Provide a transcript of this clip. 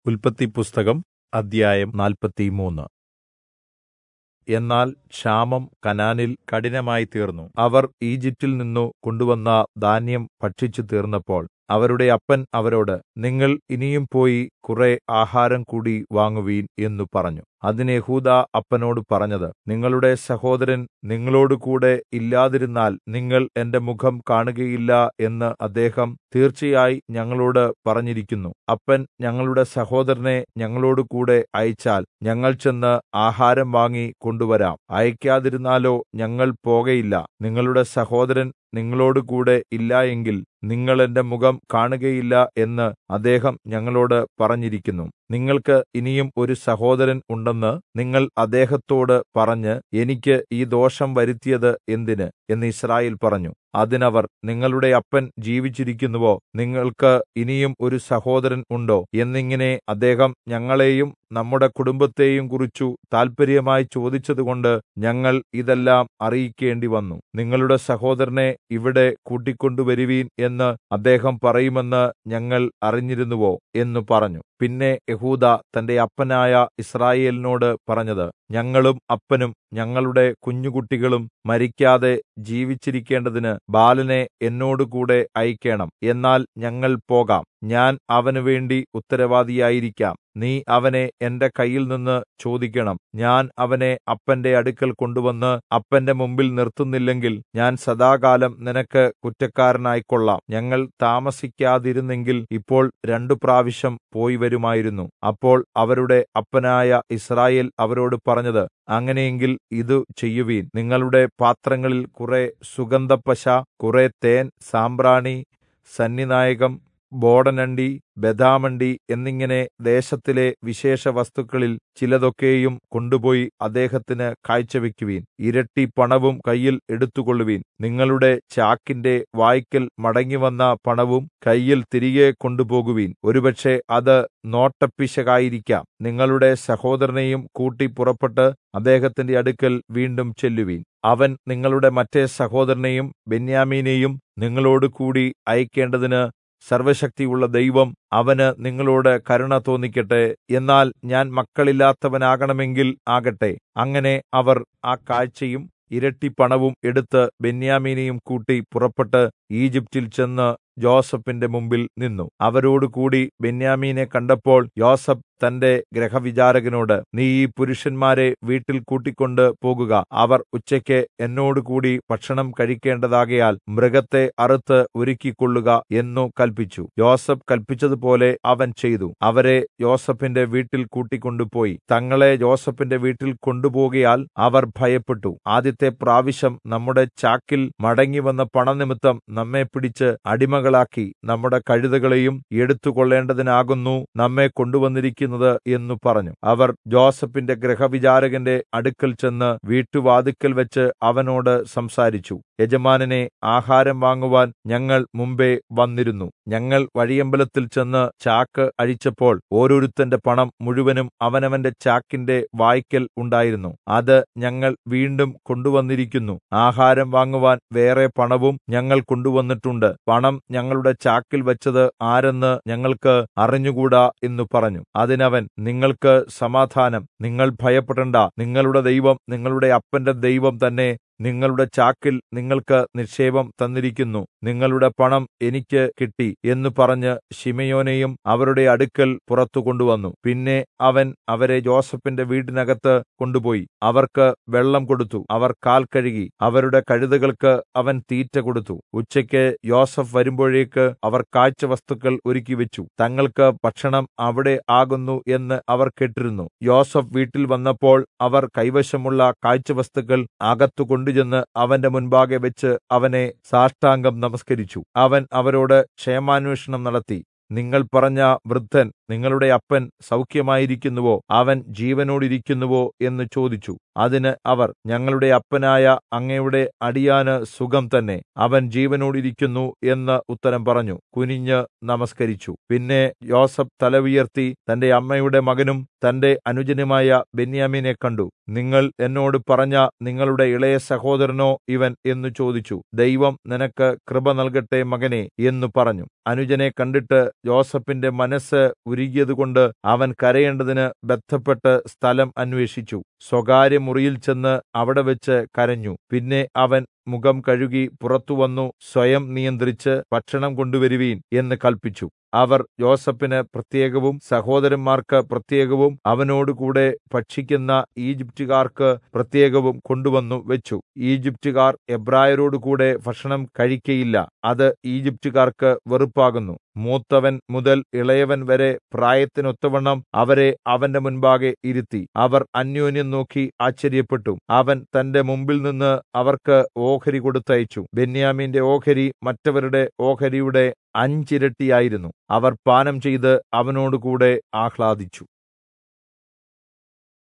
ഉല്പത്തിപ്പുസ്തകം അദ്ധ്യായം നാല്പത്തിമൂന്ന് എന്നാൽ ക്ഷാമം കനാനിൽ കഠിനമായിത്തീർന്നു അവർ ഈജിപ്റ്റിൽ നിന്നു കൊണ്ടുവന്ന ധാന്യം ഭക്ഷിച്ചു തീർന്നപ്പോൾ അവരുടെ അപ്പൻ അവരോട് നിങ്ങൾ ഇനിയും പോയി കുറെ ആഹാരം കൂടി വാങ്ങുവിൻ എന്നു പറഞ്ഞു അതിന് യെഹൂദാ അപ്പനോട് പറഞ്ഞത് നിങ്ങളുടെ സഹോദരൻ നിങ്ങളോടുകൂടെ ഇല്ലാതിരുന്നാൽ നിങ്ങൾ എന്റെ മുഖം കാണുകയില്ല എന്ന് അദ്ദേഹം തീർച്ചയായി ഞങ്ങളോട് പറഞ്ഞിരിക്കുന്നു അപ്പൻ ഞങ്ങളുടെ സഹോദരനെ ഞങ്ങളോടുകൂടെ അയച്ചാൽ ഞങ്ങൾ ചെന്ന് ആഹാരം വാങ്ങി കൊണ്ടുവരാം അയക്കാതിരുന്നാലോ ഞങ്ങൾ പോകയില്ല നിങ്ങളുടെ സഹോദരൻ നിങ്ങളോടുകൂടെ ഇല്ല എങ്കിൽ നിങ്ങൾ എന്റെ മുഖം കാണുകയില്ല എന്ന് അദ്ദേഹം ഞങ്ങളോട് പറഞ്ഞിരിക്കുന്നു നിങ്ങൾക്ക് ഇനിയും ഒരു സഹോദരൻ ഉണ്ടെന്ന് നിങ്ങൾ അദ്ദേഹത്തോട് പറഞ്ഞ് എനിക്ക് ഈ ദോഷം വരുത്തിയത് എന്തിന് എന്ന് യിസ്രായേൽ പറഞ്ഞു അതിനവർ നിങ്ങളുടെ അപ്പൻ ജീവിച്ചിരിക്കുന്നുവോ നിങ്ങൾക്ക് ഇനിയും ഒരു സഹോദരൻ ഉണ്ടോ എന്നിങ്ങനെ അദ്ദേഹം ഞങ്ങളെയും നമ്മുടെ കുടുംബത്തെയും കുറിച്ചു താല്പര്യമായി ചോദിച്ചതുകൊണ്ട് ഞങ്ങൾ ഇതെല്ലാം അറിയിക്കേണ്ടി വന്നു നിങ്ങളുടെ സഹോദരനെ ഇവിടെ കൂട്ടിക്കൊണ്ടുവരുവീൻ എന്ന് അദ്ദേഹം പറയുമെന്ന് ഞങ്ങൾ അറിഞ്ഞിരുന്നുവോ എന്ന് പറഞ്ഞു പിന്നെ യെഹൂദാ തന്റെ അപ്പനായ യിസ്രായേലിനോട് പറഞ്ഞത് ഞങ്ങളും അപ്പനും ഞങ്ങളുടെ കുഞ്ഞുകുട്ടികളും മരിക്കാതെ ജീവിച്ചിരിക്കേണ്ടതിന് ബാലനെ എന്നോടുകൂടെ അയക്കേണം എന്നാൽ ഞങ്ങൾ പോകാം ഞാൻ അവന് വേണ്ടി ഉത്തരവാദിയായിരിക്കാം നീ അവനെ എന്റെ കയ്യിൽ നിന്ന് ചോദിക്കണം ഞാൻ അവനെ അപ്പന്റെ അടുക്കൽ കൊണ്ടുവന്ന് അപ്പന്റെ മുമ്പിൽ നിർത്തുന്നില്ലെങ്കിൽ ഞാൻ സദാകാലം നിനക്ക് കുറ്റക്കാരനായിക്കൊള്ളാം ഞങ്ങൾ താമസിക്കാതിരുന്നെങ്കിൽ ഇപ്പോൾ രണ്ടു പ്രാവശ്യം പോയി വരുമായിരുന്നു അപ്പോൾ അവരുടെ അപ്പനായ ഇസ്രായേൽ അവരോട് പറഞ്ഞത് അങ്ങനെയെങ്കിൽ ഇതു ചെയ്യുവീൻ നിങ്ങളുടെ പാത്രങ്ങളിൽ കുറെ സുഗന്ധപ്പശ കുറെ തേൻ സാമ്പ്രാണി സന്നിനായകം ബോടനണ്ടി ബദാമണ്ടി എന്നിങ്ങനെ ദേശത്തിലെ വിശേഷ വസ്തുക്കളിൽ ചിലതൊക്കെയും കൊണ്ടുപോയി അദ്ദേഹത്തിന് കാഴ്ചവെക്കുവീൻ ഇരട്ടി പണവും കയ്യിൽ എടുത്തുകൊള്ളുവീൻ നിങ്ങളുടെ ചാക്കിന്റെ വായ്ക്കൽ മടങ്ങിവന്ന പണവും കയ്യിൽ തിരികെ കൊണ്ടുപോകുവീൻ ഒരുപക്ഷെ അത് നോട്ടപ്പിശകായിരിക്കാം നിങ്ങളുടെ സഹോദരനെയും കൂട്ടി പുറപ്പെട്ട് അദ്ദേഹത്തിന്റെ അടുക്കൽ വീണ്ടും ചെല്ലുവീൻ അവൻ നിങ്ങളുടെ മറ്റേ സഹോദരനെയും ബെന്യാമീനെയും നിങ്ങളോടുകൂടി അയക്കേണ്ടതിന് സർവശക്തിയുള്ള ദൈവം അവന് നിങ്ങളോട് കരുണ തോന്നിക്കട്ടെ എന്നാൽ ഞാൻ മക്കളില്ലാത്തവനാകണമെങ്കിൽ ആകട്ടെ അങ്ങനെ അവർ ആ കാഴ്ചയും ഇരട്ടി പണവും എടുത്ത് ബെന്യാമീനെയും കൂട്ടി പുറപ്പെട്ട് ഈജിപ്റ്റിൽ ചെന്ന് യോസഫിന്റെ മുമ്പിൽ നിന്നു അവരോടുകൂടി ബെന്യാമീനെ കണ്ടപ്പോൾ യോസഫ് തന്റെ ഗ്രഹവിചാരകനോട് നീ ഈ പുരുഷന്മാരെ വീട്ടിൽ കൂട്ടിക്കൊണ്ട് പോകുക അവർ ഉച്ചയ്ക്ക് എന്നോടുകൂടി ഭക്ഷണം കഴിക്കേണ്ടതാകയാൽ മൃഗത്തെ അറുത്ത് ഒരുക്കിക്കൊള്ളുക എന്നു കൽപ്പിച്ചു യോസഫ് കൽപ്പിച്ചതുപോലെ അവൻ ചെയ്തു അവരെ യോസഫിന്റെ വീട്ടിൽ കൂട്ടിക്കൊണ്ടുപോയി തങ്ങളെ യോസഫിന്റെ വീട്ടിൽ കൊണ്ടുപോകയാൽ അവർ ഭയപ്പെട്ടു ആദ്യത്തെ പ്രാവശ്യം നമ്മുടെ ചാക്കിൽ മടങ്ങിവന്ന പണനിമിത്തം നമ്മെ പിടിച്ച് അടിമകളാക്കി നമ്മുടെ കഴുതകളെയും എടുത്തുകൊള്ളേണ്ടതിനാകുന്നു നമ്മെ കൊണ്ടുവന്നിരിക്കുന്നത് എന്നു പറഞ്ഞു അവർ ജോസഫിന്റെ ഗൃഹവിചാരകന്റെ അടുക്കൽ ചെന്ന് വീട്ടുവാതിക്കൽ വെച്ച് അവനോട് സംസാരിച്ചു യജമാനനെ ആഹാരം വാങ്ങുവാൻ ഞങ്ങൾ മുമ്പേ വന്നിരുന്നു ഞങ്ങൾ വഴിയമ്പലത്തിൽ ചെന്ന് ചാക്ക് അഴിച്ചപ്പോൾ ഓരോരുത്തന്റെ പണം മുഴുവനും അവനവന്റെ ചാക്കിന്റെ വായ്ക്കൽ ഉണ്ടായിരുന്നു അത് ഞങ്ങൾ വീണ്ടും കൊണ്ടുവന്നിരിക്കുന്നു ആഹാരം വാങ്ങുവാൻ വേറെ പണവും ഞങ്ങൾ കൊണ്ടുവന്നിട്ടുണ്ട് പണം ഞങ്ങളുടെ ചാക്കിൽ വെച്ചത് ആരെന്ന് ഞങ്ങൾക്ക് അറിഞ്ഞുകൂടാ എന്നു പറഞ്ഞു അതിനവൻ നിങ്ങൾക്ക് സമാധാനം നിങ്ങൾ ഭയപ്പെടണ്ട നിങ്ങളുടെ ദൈവം നിങ്ങളുടെ അപ്പന്റെ ദൈവം തന്നെ നിങ്ങളുടെ ചാക്കിൽ നിങ്ങൾക്ക് നിക്ഷേപം തന്നിരിക്കുന്നു നിങ്ങളുടെ പണം എനിക്ക് കിട്ടി എന്ന് പറഞ്ഞ് ശിമയോനെയും അവരുടെ അടുക്കൽ പുറത്തു കൊണ്ടുവന്നു പിന്നെ അവൻ അവരെ ജോസഫിന്റെ വീടിനകത്ത് കൊണ്ടുപോയി അവർക്ക് വെള്ളം കൊടുത്തു അവർ കാൽ കഴുകി അവരുടെ കഴുതകൾക്ക് അവൻ തീറ്റ കൊടുത്തു ഉച്ചയ്ക്ക് യോസഫ് വരുമ്പോഴേക്ക് അവർ കാഴ്ചവസ്തുക്കൾ ഒരുക്കിവെച്ചു തങ്ങൾക്ക് ഭക്ഷണം അവിടെ ആകുന്നു എന്ന് അവർ കേട്ടിരുന്നു യോസഫ് വീട്ടിൽ വന്നപ്പോൾ അവർ കൈവശമുള്ള കാഴ്ചവസ്തുക്കൾ അകത്തു കൊണ്ടുചെന്ന് അവന്റെ മുൻപാകെ വെച്ച് അവനെ സാഷ്ടാംഗം നമസ്കരിച്ചു അവൻ അവരോട് ക്ഷേമാന്വേഷണം നടത്തി നിങ്ങൾ പറഞ്ഞ വൃദ്ധൻ നിങ്ങളുടെ അപ്പൻ സൗഖ്യമായിരിക്കുന്നുവോ അവൻ ജീവനോടിരിക്കുന്നുവോ എന്ന് ചോദിച്ചു അതിന് അവർ ഞങ്ങളുടെ അപ്പനായ അങ്ങയുടെ അടിയാന് സുഖം തന്നെ അവൻ ജീവനോടിരിക്കുന്നു എന്ന് ഉത്തരം പറഞ്ഞു കുനിഞ്ഞ് നമസ്കരിച്ചു പിന്നെ യോസഫ് തല ഉയർത്തി തന്റെ അമ്മയുടെ മകനും തന്റെ അനുജനുമായ ബെന്യാമീനെ കണ്ടു നിങ്ങൾ എന്നോട് പറഞ്ഞ നിങ്ങളുടെ ഇളയ സഹോദരനോ ഇവൻ എന്നു ചോദിച്ചു ദൈവം നിനക്ക് കൃപ നൽകട്ടെ മകനെ എന്നു പറഞ്ഞു അനുജനെ കണ്ടിട്ട് യോസഫിന്റെ മനസ്സ് ഉരുകിയതുകൊണ്ട് അവൻ കരയേണ്ടതിന് ബദ്ധപ്പെട്ട് സ്ഥലം അന്വേഷിച്ചു സ്വകാര്യ മുറിയിൽ ചെന്ന് അവിടെവെച്ച് കരഞ്ഞു പിന്നെ അവൻ മുഖം കഴുകി പുറത്തുവന്നു സ്വയം നിയന്ത്രിച്ച് ഭക്ഷണം കൊണ്ടുവരുവീൻ എന്ന് കല്പിച്ചു അവർ യോസേഫിന് പ്രത്യേകവും സഹോദരന്മാർക്ക് പ്രത്യേകവും അവനോടുകൂടെ ഭക്ഷിക്കുന്ന ഈജിപ്റ്റുകാർക്ക് പ്രത്യേകവും കൊണ്ടുവന്നു വെച്ചു ഈജിപ്റ്റുകാർ എബ്രായരോടുകൂടെ ഭക്ഷണം കഴിക്കയില്ല അത് ഈജിപ്റ്റുകാർക്ക് വെറുപ്പാകുന്നു മൂത്തവൻ മുതൽ ഇളയവൻ വരെ പ്രായത്തിനൊത്തവണ്ണം അവരെ അവന്റെ മുൻപാകെ ഇരുത്തി അവർ അന്യോന്യം നോക്കി ആശ്ചര്യപ്പെട്ടു അവൻ തന്റെ മുമ്പിൽ നിന്ന് അവർക്ക് ഓഹരി കൊടുത്തയച്ചു ബെന്യാമീന്റെ ഓഹരി മറ്റവരുടെ ഓഹരിയുടെ അഞ്ചിരട്ടിയായിരുന്നു അവർ പാനം ചെയ്ത് അവനോടുകൂടെ ആഹ്ലാദിച്ചു